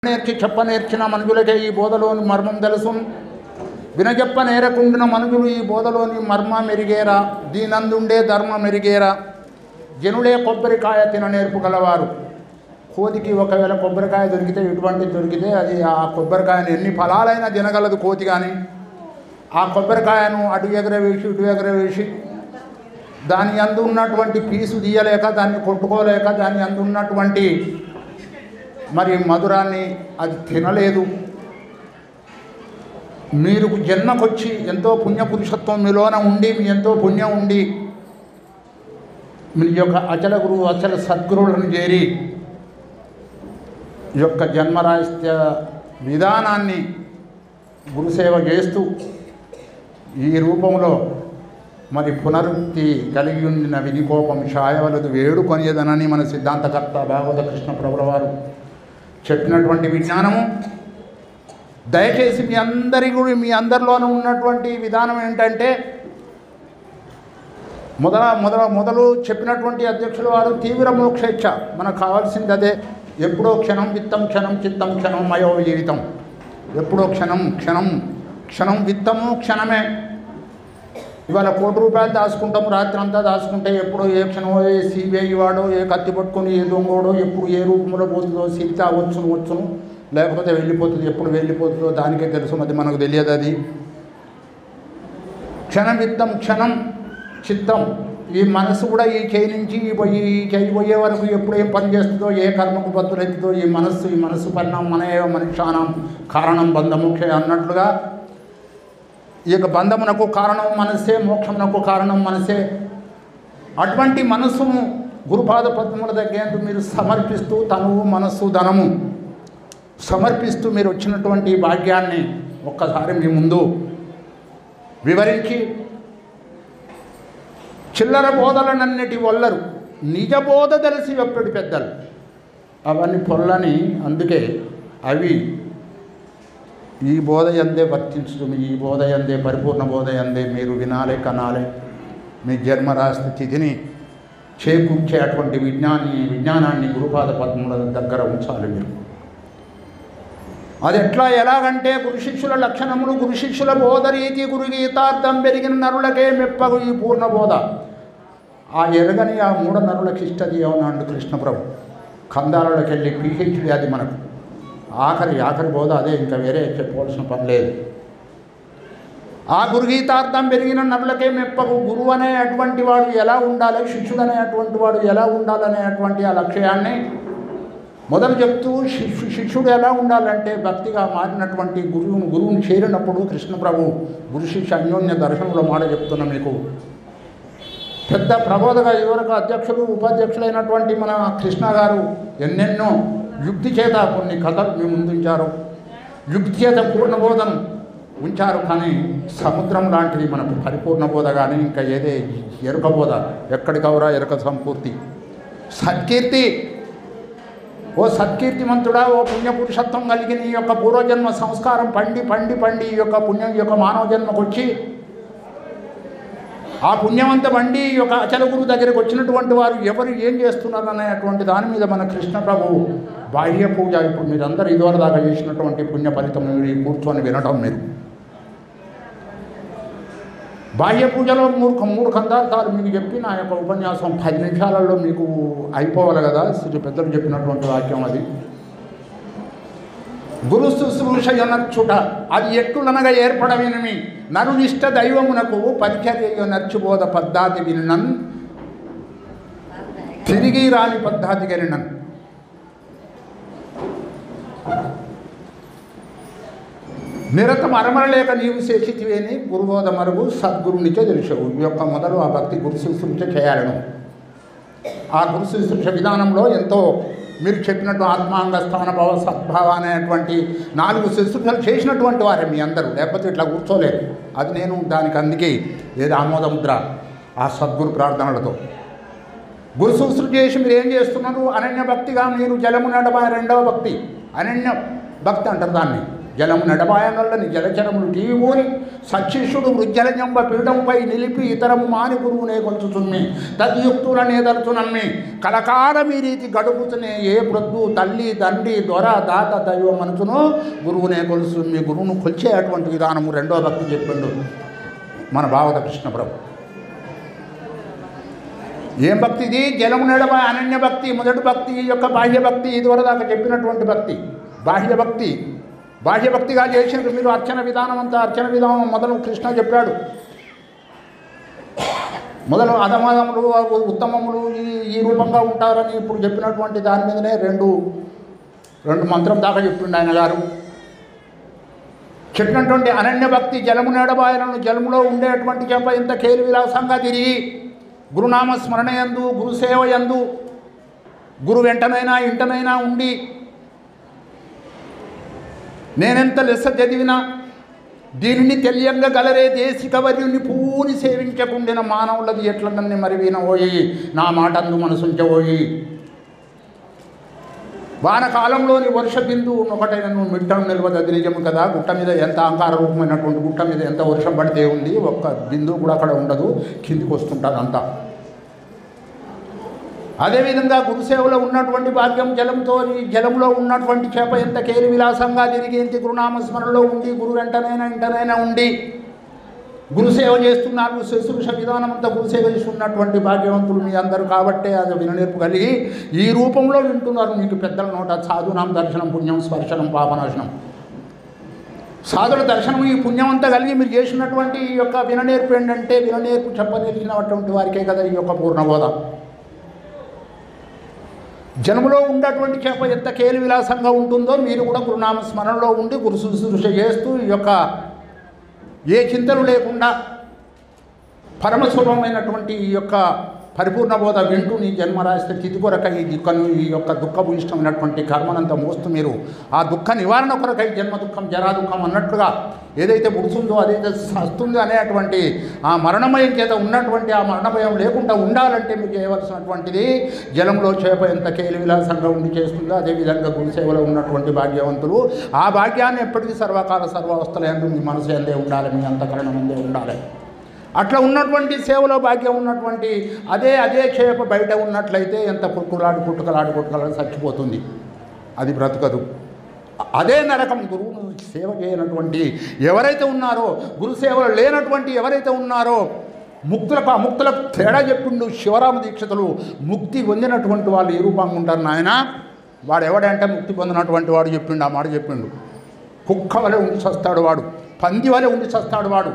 నేర్చి చెప్ప నేర్చిన మనుజులకే ఈ బోధలోని మర్మం తెలుసు వినజెప్ప నేరకుండిన మనుజులు ఈ బోధలోని మర్మ మెరిగేరా దీనందుండే ధర్మ మెరిగేరా జనుడే కొబ్బరికాయ తిన నేర్పు గలవారు కోతికి ఒకవేళ కొబ్బరికాయ దొరికితే ఇటువంటిది దొరికితే అది ఆ కొబ్బరికాయను ఎన్ని ఫలాలైనా తినగలదు కోతి కానీ ఆ కొబ్బరికాయను అటు ఎగరవేసి ఇటు ఎగరవేసి దాని అందు ఉన్నటువంటి పీసు తీయలేక దాన్ని కొట్టుకోలేక దాని అందు ఉన్నటువంటి మరి మధురాన్ని అది తినలేదు మీరు జన్మకొచ్చి ఎంతో పుణ్యపురుషత్వం మీలోన ఉండి మీ ఎంతో పుణ్యం ఉండి మీ యొక్క అచల గురువు అచల సద్గురువులను చేరి ఈ యొక్క జన్మరాహిత్య విధానాన్ని గురుసేవ చేస్తూ ఈ రూపంలో మరి పునరుక్తి కలిగి ఉండిన వినికోపం ఛాయవలదు వేడుకొనియదనని మన సిద్ధాంతకర్త భాగవత కృష్ణ ప్రభుల వారు చెప్పినటువంటి విజ్ఞానము దయచేసి మీ అందరి కూడా మీ అందరిలోనూ ఉన్నటువంటి విధానం ఏంటంటే మొదల మొదల మొదలు చెప్పినటువంటి అధ్యక్షుల వారు తీవ్ర మోక్షేచ్ఛ మనకు కావాల్సింది అదే ఎప్పుడో క్షణం విత్తం క్షణం చిత్తం క్షణం మయో జీవితం ఎప్పుడో క్షణం క్షణం క్షణం విత్తము క్షణమే ఇవాళ కోటి రూపాయలు దాచుకుంటాము రాత్రి అంతా దాచుకుంటే ఎప్పుడో ఏ క్షణమో ఏ సిబిఐ వాడో ఏ కత్తి పట్టుకొని ఏ దొంగోడో ఎప్పుడు ఏ రూపంలో పోతుందో సిరితా వచ్చును వచ్చును లేకపోతే వెళ్ళిపోతుంది ఎప్పుడు వెళ్ళిపోతుందో దానికే తెలుసు అది మనకు తెలియదు అది క్షణం విత్తం క్షణం చిత్తం ఈ మనసు కూడా ఈ చేయి నుంచి ఈ పోయి ఈ చేయి పోయే వరకు ఎప్పుడు ఏం పని చేస్తుందో ఏ కర్మకు బద్దులెత్తుతో ఈ మనస్సు ఈ మనస్సు పరిణామం మనయో మనుష్యానం కారణం బంధముఖ్య అన్నట్లుగా ఈ యొక్క బంధమునకు కారణం మనసే మోక్షమునకు కారణం మనసే అటువంటి మనస్సును గురుపాద పద్మముల దగ్గర మీరు సమర్పిస్తూ తనువు మనస్సు ధనము సమర్పిస్తూ మీరు వచ్చినటువంటి ఈ భాగ్యాన్ని ఒక్కసారి మీ ముందు వివరించి చిల్లర బోధలనన్నిటి వల్లరు నిజ బోధ తెలిసి ఎప్పటి పెద్దలు అవన్నీ పొల్లని అందుకే అవి ఈ బోధ ఎందే వర్తించుతుంది ఈ బోధ ఎందే పరిపూర్ణ బోధ ఎందే మీరు వినాలే కనాలే మీ జన్మరాశి తిథిని చేకూర్చే అటువంటి విజ్ఞాని విజ్ఞానాన్ని గురుపాద పద్మముల దగ్గర ఉంచాలి మీరు అది ఎట్లా ఎలాగంటే గురు శిష్యుల లక్షణములు గురు శిష్యుల బోధ రీతి గురు గీతార్థం పెరిగిన నరులకే మెప్పగు ఈ పూర్ణ బోధ ఆ ఎరగని ఆ మూఢ నరులకి ఇష్టది అవునాడు కృష్ణప్రభు కందాలలోకి వెళ్ళి పిహెచ్డి అది మనకు ఆఖరి ఆఖరి బోధ అదే ఇంకా వేరే చెప్పవలసిన పని లేదు ఆ గురుగీతార్థం పెరిగిన నరులకే మెప్పకు గురువు అనే అటువంటి వాడు ఎలా ఉండాలి శిష్యుడు అనే అటువంటి వాడు ఎలా ఉండాలనే అటువంటి ఆ లక్ష్యాన్ని మొదలు చెప్తూ శిష్యు శిష్యుడు ఎలా ఉండాలంటే భక్తిగా మారినటువంటి గురువును గురువుని చేరినప్పుడు కృష్ణప్రభు గురు శిష్య అన్యోన్య దర్శనంలో మాట చెప్తున్నా మీకు పెద్ద ప్రబోధక యువరకు అధ్యక్షులు ఉపాధ్యక్షులైనటువంటి మన కృష్ణ గారు ఎన్నెన్నో యుక్తి చేత కొన్ని కథలు మీ ముందుంచారు యుక్తి చేత పూర్ణ బోధను ఉంచారు కానీ సముద్రం లాంటిది మనకు పరిపూర్ణ బోధ కానీ ఇంకా ఏదే ఎరుక బోధ ఎక్కడికవరా ఎరుక సంపూర్తి సత్కీర్తి ఓ సత్కీర్తిమంతుడా ఓ పుణ్యపురుషత్వం కలిగిన ఈ యొక్క పూర్వజన్మ సంస్కారం పండి పండి పండి ఈ యొక్క పుణ్యం ఈ యొక్క మానవ జన్మకు వచ్చి ఆ పుణ్యవంత బండి ఈ యొక్క అచల గురువు దగ్గరికి వచ్చినటువంటి వారు ఎవరు ఏం చేస్తున్నారు అనేటువంటి దాని మీద మన కృష్ణ ప్రభు బాహ్య పూజ ఇప్పుడు మీరందరూ ఇదివరకు దాకా చేసినటువంటి పుణ్య ఫలితం మీరు ఈ కూర్చొని వినటం మీరు బాహ్య పూజలో మూడు మూడు కందార్థాలు మీకు చెప్పి నా యొక్క ఉపన్యాసం పది నిమిషాలలో మీకు అయిపోవాలి కదా శ్రీ పెద్దలు చెప్పినటువంటి వాక్యం అది గురు శుశ్రూష ఎనర్చుట అది ఎట్టులనగా ఏర్పడవినమి నరునిష్ట దైవమునకు పరిచర్య నర్చుబోధ పద్ధతి వినన్ తిరిగి రాని పద్ధతి గరినన్ నిరతం అరమరలేక నీవు చేసితివేని గురుబోధ మరుగు సద్గురునికే తెలిసావు ఈ యొక్క మొదలు ఆ భక్తి గురు శుశ్రూష చేయాలను ఆ గురు శుశ్రూష విధానంలో ఎంతో మీరు చెప్పినట్టు ఆత్మాంగ స్థానభావ సద్భావ అనేటువంటి నాలుగు శుశ్రూషలు చేసినటువంటి వారే మీ అందరూ లేకపోతే ఇట్లా కూర్చోలేరు అది నేను దానికి అందుకే ఏది ఆమోదముద్ర ఆ సద్గురు ప్రార్థనలతో గురు శుశ్రూష చేసి మీరు ఏం చేస్తున్నారు అనన్య భక్తిగా మీరు జలము నడమ రెండవ భక్తి అనన్య భక్తి అంటారు దాన్ని జలము నడబాయనల్లని జలచరములు టీవోని సచ్చిష్యుడు వృజ్జలజంబ పీఠంపై నిలిపి ఇతరము మాని గురువునే కొలుచుచుమ్మి తద్యుక్తులనే దలుచునమ్మి కలకాలం ఈ రీతి గడుపుతునే ఏ ప్రొద్దు తల్లి తండ్రి దొర దాత దైవం అనుచును గురువునే కొలుసు మీ గురువును కొలిచే అటువంటి విధానము రెండో భక్తి చెప్పిండు మన భావత కృష్ణ ప్రభు ఏం భక్తి ఇది జలము నడమ అనన్య భక్తి మొదటి భక్తి ఈ యొక్క బాహ్య భక్తి ఇదివరకు దాకా చెప్పినటువంటి భక్తి బాహ్య భక్తి బాహ్య భక్తిగా చేసిన మీరు అర్చన విధానం అంతా అర్చన విధానం మొదలు కృష్ణ చెప్పాడు మొదలు అధమదములు ఉత్తమములు ఈ ఈ రూపంగా ఉంటారని ఇప్పుడు చెప్పినటువంటి దాని మీదనే రెండు రెండు మంత్రం దాకా చెప్పిండు ఆయన గారు చెప్పినటువంటి అనన్య భక్తి జలము నేడబాయలను జలములో ఉండేటువంటి చెంప ఇంత కేలు విలాసంగా తిరిగి గురునామ స్మరణ యందు గురుసేవ యందు గురు వెంటనైనా ఇంటనైనా ఉండి నేనెంత లెస్స చదివినా దీనిని తెలియంగా గలరే దేశిక వర్యుని పూని సేవించకుండిన మానవులది ఎట్ల నన్ను మరి వినబోయి నా మాట అందు మనసుంచబోయి వానకాలంలోని వర్ష బిందువు ఒకటైన నువ్వు మిట్టం నిల్వదు అది నిజం కదా గుట్ట మీద ఎంత అహంకార రూపమైనటువంటి గుట్ట మీద ఎంత వర్షం పడితే ఉంది ఒక్క బిందువు కూడా అక్కడ ఉండదు కిందికి వస్తుంటుంది అంతా అదేవిధంగా గురుసేవలో ఉన్నటువంటి భాగ్యం జలంతో ఈ జలంలో ఉన్నటువంటి చేప ఎంత కేలి విలాసంగా తిరిగి ఇంటి గురునామస్మరణలో ఉండి గురు వెంటనైనా ఇంటనైనా ఉండి గురుసేవ చేస్తున్నారు శుశ్రూష విధానం అంతా గురుసేవ చేస్తున్నటువంటి భాగ్యవంతులు మీ అందరూ కాబట్టే అది విననేర్పు కలిగి ఈ రూపంలో వింటున్నారు మీకు పెద్దల నోట సాధునాం దర్శనం పుణ్యం స్పర్శనం పాపనాశనం సాధుల దర్శనం ఈ పుణ్యం అంతా కలిగి మీరు చేసినటువంటి ఈ యొక్క విననేర్పు ఏంటంటే విననేర్పు చెప్పనేర్చినటువంటి వారికే కదా ఈ యొక్క పూర్ణబోధ జన్మలో ఉన్నటువంటి చేప ఎంత కేలి విలాసంగా ఉంటుందో మీరు కూడా గురునామ స్మరణలో ఉండి గురు శుశ్రూష చేస్తూ ఈ యొక్క ఏ చింతలు లేకుండా పరమస్వరూపమైనటువంటి ఈ యొక్క పరిపూర్ణ బోధ వింటూ నీ జన్మరాశి స్థితి కొరకై ఈ దుఃఖం ఈ యొక్క దుఃఖపు ఇష్టమైనటువంటి కర్మనంతా మోస్తూ మీరు ఆ దుఃఖ నివారణ కొరకై జన్మ దుఃఖం జరా దుఃఖం అన్నట్టుగా ఏదైతే పుడుతుందో అదైతే వస్తుందో అనేటువంటి ఆ మరణమయం చేత ఉన్నటువంటి ఆ మరణభయం లేకుండా ఉండాలంటే మీరు చేయవలసినటువంటిది జలంలో చేప ఎంత కేలి విలాసంగా ఉండి చేస్తుందో అదేవిధంగా గురుసేవలో ఉన్నటువంటి భాగ్యవంతులు ఆ భాగ్యాన్ని ఎప్పటికీ సర్వకాల సర్వావస్థలందు మీ మనసు ఎందే ఉండాలి మీ అంతఃకరణం ఎందే ఉండాలి అట్లా ఉన్నటువంటి సేవలో భాగ్యం ఉన్నటువంటి అదే అదే చేప బయట ఉన్నట్లయితే ఎంత కుట్టులాడు కుట్టుకలాడు కుట్టుకలాడు చచ్చిపోతుంది అది బ్రతకదు అదే నరకం గురువును సేవ చేయనటువంటి ఎవరైతే ఉన్నారో గురు సేవలు లేనటువంటి ఎవరైతే ఉన్నారో ముక్తులకు ఆ ముక్తులకు తేడా చెప్పిండు శివరామ దీక్షితులు ముక్తి పొందినటువంటి వాళ్ళు ఏ రూపంగా ఉంటారు నాయన వాడు ఎవడంటే ముక్తి పొందినటువంటి వాడు చెప్పిండు ఆ మాట చెప్పిండు కుక్క వలె ఉండి చస్తాడు వాడు పంది వలె ఉండి చస్తాడు వాడు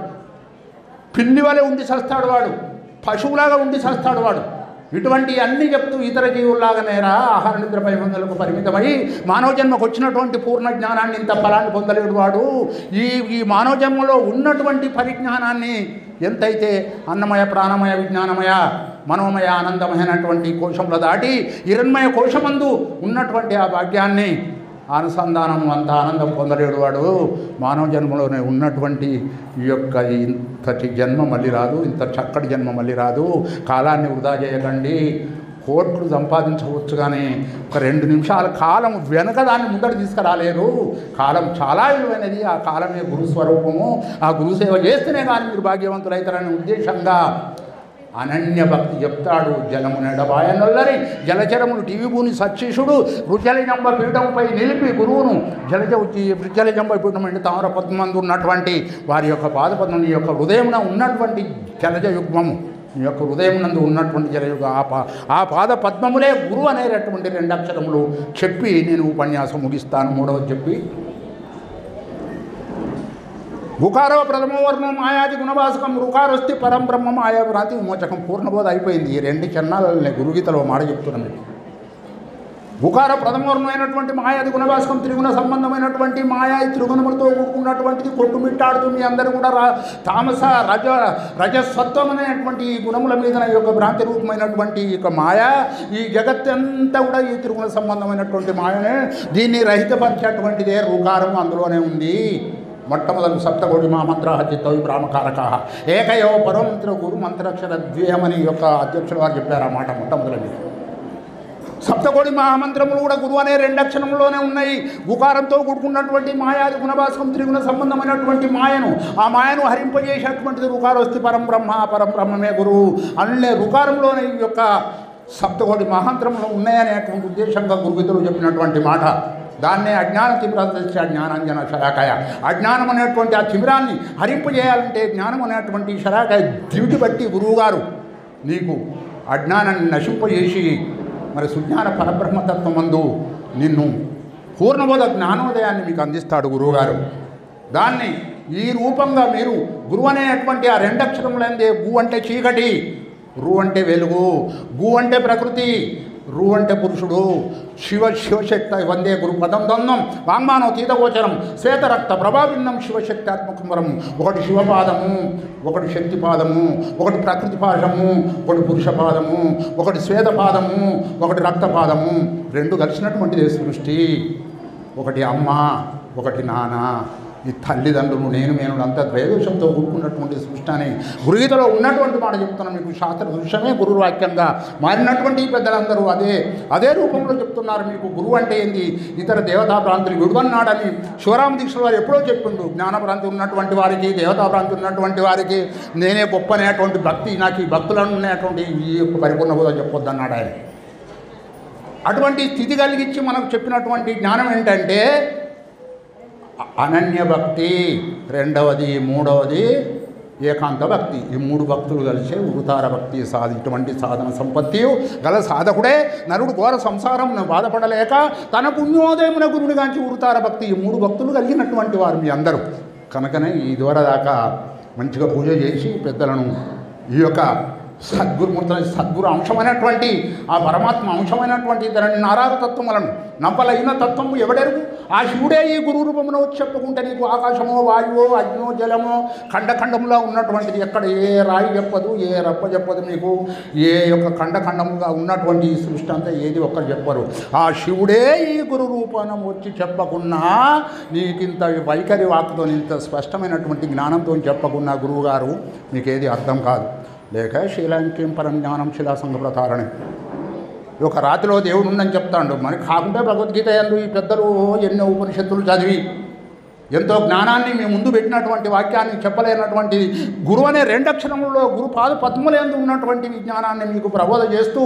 పిల్లి వలె ఉండి చస్తాడు వాడు పశువులాగా ఉండి చస్తాడు వాడు ఇటువంటి అన్ని చెప్తూ ఇతర జీవుల్లాగానేరా ఆహార నిద్రపై మందులకు పరిమితమై మానవ జన్మకు వచ్చినటువంటి పూర్ణ జ్ఞానాన్ని ఇంత ఫలాన్ని పొందలేడు వాడు ఈ ఈ మానవ జన్మలో ఉన్నటువంటి పరిజ్ఞానాన్ని ఎంతైతే అన్నమయ ప్రాణమయ విజ్ఞానమయ మనోమయ ఆనందమయమైనటువంటి కోశంలో దాటి హిరణ్మయ కోశమందు ఉన్నటువంటి ఆ భాగ్యాన్ని అనుసంధానం అంత ఆనందం పొందలేడు వాడు మానవ జన్మలోనే ఉన్నటువంటి ఈ యొక్క ఇంతటి జన్మ మళ్ళీ రాదు ఇంత చక్కటి జన్మ మళ్ళీ రాదు కాలాన్ని వృధా చేయకండి కోట్లు సంపాదించవచ్చు కానీ ఒక రెండు నిమిషాల కాలం వెనక దాన్ని ముందర తీసుకురాలేరు కాలం చాలా విలువైనది ఆ కాలమే గురు స్వరూపము ఆ గురు సేవ చేస్తేనే కానీ మీరు భాగ్యవంతులైతారనే ఉద్దేశంగా అనన్య భక్తి చెప్తాడు జలము నెడబాయనొల్లని జలచరములు టీవీభూని సచ్చిషుడు రుచలజంబ పీఠంపై నిలిపి గురువును జలజ రుచలజంబ పీఠం అంటే తామర పద్మందు ఉన్నటువంటి వారి యొక్క పాదపద్మం ఈ యొక్క హృదయమున ఉన్నటువంటి జలజ యుగ్మము ఈ యొక్క హృదయం నందు ఉన్నటువంటి జలయుగ ఆ పా ఆ పాద పద్మములే గురువు అనేటటువంటి రెండు అక్షరములు చెప్పి నేను ఉపన్యాసం ముగిస్తాను మూడవది చెప్పి గుకారో ప్రథమ వర్ణం మాయాది గుణవాసకం రుకారొస్తి పరం బ్రహ్మం ఆయా భ్రాంతి విమోచకం పూర్ణబోధ అయిపోయింది ఈ రెండు చన్నాలని గురుగీతలో మాట చెప్తున్నాను మీకు గుకార ప్రథమవర్ణమైనటువంటి మాయాది గుణవాసకం త్రిగుణ సంబంధమైనటువంటి మాయా ఈ త్రిగుణములతో కూడుకున్నటువంటిది కొట్టుమిట్టాడుతూ మీ అందరూ కూడా రా తామస రజ రజస్వత్వం అనేటువంటి ఈ గుణముల మీద ఈ యొక్క భ్రాంతి రూపమైనటువంటి ఈ యొక్క మాయ ఈ జగత్తంతా కూడా ఈ త్రిగుణ సంబంధమైనటువంటి మాయనే దీన్ని రహితపరిచేటువంటిదే రుకారం అందులోనే ఉంది మొట్టమొదటి సప్తకోటి మా మంత్ర చిత్తవి బ్రాహ్మకారక ఏకయో పరమంత్ర గురు మంత్రాక్షర ద్వేయమని యొక్క అధ్యక్షుల వారు చెప్పారు ఆ మాట మొట్టమొదటి సప్తకోటి మహామంత్రములు కూడా గురువు అనే రెండు అక్షరంలోనే ఉన్నాయి గుకారంతో కూడుకున్నటువంటి మాయాది గుణభాస్కం త్రిగుణ సంబంధమైనటువంటి మాయను ఆ మాయను హరింపజేసేటువంటిది రుకారోస్తి పరం బ్రహ్మ పరం బ్రహ్మమే గురువు అన్నే రుకారంలోనే ఈ యొక్క సప్తకోటి మహాంత్రంలో ఉన్నాయనేటువంటి ఉద్దేశంగా గురువితులు చెప్పినటువంటి మాట దాన్నే అజ్ఞాన తిమిరాంతరిస్తే జ్ఞానాంజన శరాకాయ అజ్ఞానం అనేటువంటి ఆ తిమిరాన్ని హరింపజేయాలంటే జ్ఞానం అనేటువంటి శరాకాయ దివిటి బట్టి గురువుగారు నీకు అజ్ఞానాన్ని నశింపజేసి మరి సుజ్ఞాన పరబ్రహ్మతత్వమందు నిన్ను పూర్ణబోధ జ్ఞానోదయాన్ని మీకు అందిస్తాడు గురువుగారు దాన్ని ఈ రూపంగా మీరు గురువు అనేటువంటి ఆ రెండక్షరములందే గు అంటే చీకటి రు అంటే వెలుగు గు అంటే ప్రకృతి రు అంటే పురుషుడు శివ శివశక్తి వందే గురు పదం ద్వంద్వం వాంగ్మానో తీతగోచరం శ్వేతరక్త ప్రభావిన్నం శివశక్తాత్మకం ఒకటి శివపాదము ఒకటి శక్తిపాదము ఒకటి ప్రకృతి పాదము ఒకటి పురుష పాదము ఒకటి శ్వేతపాదము ఒకటి రక్తపాదము రెండు కలిసినటువంటిది సృష్టి ఒకటి అమ్మ ఒకటి నాన్న ఈ తల్లిదండ్రులు నేను నేను అంత ద్వైదోషంతో కూడుకున్నటువంటి సృష్టి అని గురుగీతలో ఉన్నటువంటి మాట చెప్తున్నాను మీకు శాస్త్ర దృశ్యమే గురు వాక్యంగా మారినటువంటి ఈ పెద్దలందరూ అదే అదే రూపంలో చెప్తున్నారు మీకు గురువు అంటే ఏంది ఇతర దేవతా భ్రాంతులు విడువన్నాడని శివరామ దీక్షల వారు ఎప్పుడో చెప్పిండు జ్ఞానభ్రాంతి ఉన్నటువంటి వారికి దేవతా భ్రాంతి ఉన్నటువంటి వారికి నేనే గొప్ప అనేటువంటి భక్తి నాకు ఈ భక్తులను ఉన్నటువంటి ఈ యొక్క పరిపూర్ణ బోధ చెప్పొద్దన్నాడు ఆయన అటువంటి స్థితి కలిగించి మనకు చెప్పినటువంటి జ్ఞానం ఏంటంటే అనన్య భక్తి రెండవది మూడవది ఏకాంత భక్తి ఈ మూడు భక్తులు కలిసే ఉరుతార భక్తి సాధి ఇటువంటి సాధన సంపత్తి గల సాధకుడే నరుడు ఘోర సంసారం బాధపడలేక తన పుణ్యోదయమున గురునిగాంచి ఉరుతార భక్తి ఈ మూడు భక్తులు కలిగినటువంటి వారు మీ అందరూ కనుకనే ఈ ద్వారా దాకా మంచిగా పూజ చేసి పెద్దలను ఈ యొక్క సద్గురుమూర్తుల సద్గురు అంశమైనటువంటి ఆ పరమాత్మ అంశమైనటువంటి ఇతరుని నారాజ తత్వములను నవ్వలైన తత్వము ఎవడెరుగు ఆ శివుడే ఈ గురు రూపమున వచ్చి చెప్పుకుంటే నీకు ఆకాశమో వాయువో అగ్నో జలమో ఖండఖండములో ఉన్నటువంటిది ఎక్కడ ఏ రాయి చెప్పదు ఏ రప్ప చెప్పదు మీకు ఏ యొక్క ఖండఖండముగా ఉన్నటువంటి ఈ సృష్టి అంతా ఏది ఒక్కరు చెప్పరు ఆ శివుడే ఈ గురు రూపం వచ్చి చెప్పకున్నా నీకింత వైఖరి వాక్కుతో ఇంత స్పష్టమైనటువంటి జ్ఞానంతో చెప్పకున్నా గురువుగారు మీకేది అర్థం కాదు లేక శీలాంకిం పరం జ్ఞానం శిలాసంగ ప్రతారణి ఒక రాతిలో దేవుడు ఉందని చెప్తాడు మరి కాకుంటే భగవద్గీత ఎందు ఈ పెద్దలు ఎన్నో ఉపనిషత్తులు చదివి ఎంతో జ్ఞానాన్ని మీ ముందు పెట్టినటువంటి వాక్యాన్ని చెప్పలేనటువంటి గురువు అనే రెండక్షరములలో గురు పాద పద్మలందు ఉన్నటువంటి విజ్ఞానాన్ని మీకు ప్రబోధ చేస్తూ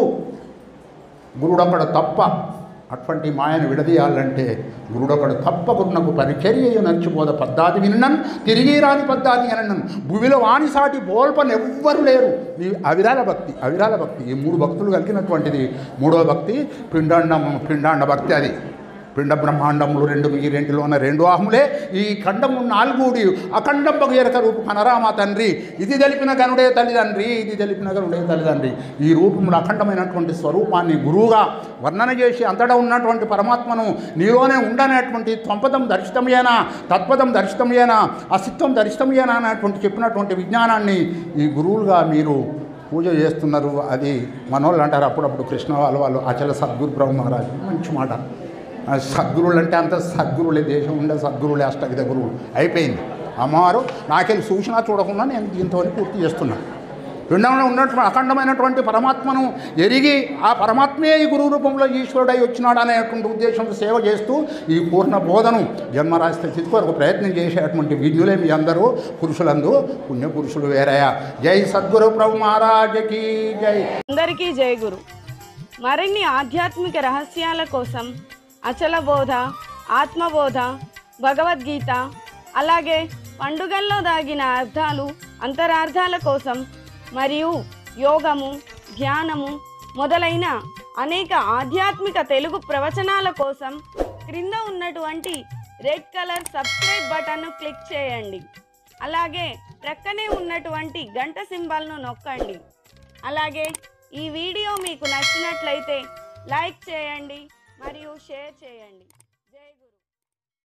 గురుడొకడు తప్ప అటువంటి మాయను విడదీయాలంటే గురుడొకడు తప్ప గురునకు పరిచర్య నచ్చిపోద పద్దాది విన్నన్ తిరిగి రాని పద్దాది అనన్నన్ భూమిలో వాణిసాటి బోల్పనెవ్వరు లేరు ఈ అవిరాల భక్తి అవిరాల భక్తి ఈ మూడు భక్తులు కలిగినటువంటిది మూడో భక్తి పిండాండం పిండాండ భక్తి అది పిండ బ్రహ్మాండములు రెండు ఈ రెండులోన రెండు ఆహములే ఈ ఖండము నాలుగుడి అఖండం బగేరక రూపు కనరామా తండ్రి ఇది తెలిపిన గనుడే తల్లిదండ్రి ఇది తెలిపిన గనుడే తల్లిదండ్రి ఈ రూపములు అఖండమైనటువంటి స్వరూపాన్ని గురువుగా వర్ణన చేసి అంతటా ఉన్నటువంటి పరమాత్మను నీలోనే ఉండనేటువంటి త్వంపదం దర్శితమేనా తత్పదం దర్శితమేనా అసిత్వం దర్శితమేనా అనేటువంటి చెప్పినటువంటి విజ్ఞానాన్ని ఈ గురువులుగా మీరు పూజ చేస్తున్నారు అది మనోళ్ళు అంటారు అప్పుడప్పుడు కృష్ణ వాళ్ళు వాళ్ళు అచల సద్గురు బ్రహ్మ మహారాజ్ మంచి మాట ఆ సద్గురువులు అంటే అంత సద్గురువులే దేశం ఉండే సద్గురువులే అష్టవిధ గురువులు అయిపోయింది అమ్మవారు నాకెళ్ళి చూసినా చూడకుండా నేను దీంతో పూర్తి చేస్తున్నాను పిండంలో ఉన్నటువంటి అఖండమైనటువంటి పరమాత్మను ఎరిగి ఆ పరమాత్మే ఈ గురువు రూపంలో ఈశ్వరుడై వచ్చినాడు అనేటువంటి ఉద్దేశంతో సేవ చేస్తూ ఈ పూర్ణ బోధను జన్మరాశి స్థితి కొరకు ప్రయత్నం చేసేటువంటి విజ్ఞులే మీ అందరూ పురుషులందు పుణ్య పురుషులు వేరయ్యా జై సద్గురు ప్రభు మహారాజకి జై అందరికీ జై గురు మరిన్ని ఆధ్యాత్మిక రహస్యాల కోసం అచల బోధ ఆత్మబోధ భగవద్గీత అలాగే పండుగల్లో దాగిన అర్థాలు అంతరార్థాల కోసం మరియు యోగము ధ్యానము మొదలైన అనేక ఆధ్యాత్మిక తెలుగు ప్రవచనాల కోసం క్రింద ఉన్నటువంటి రెడ్ కలర్ సబ్స్క్రైబ్ బటన్ను క్లిక్ చేయండి అలాగే ప్రక్కనే ఉన్నటువంటి గంట సింబల్ను నొక్కండి అలాగే ఈ వీడియో మీకు నచ్చినట్లయితే లైక్ చేయండి మరియు షేర్ చేయండి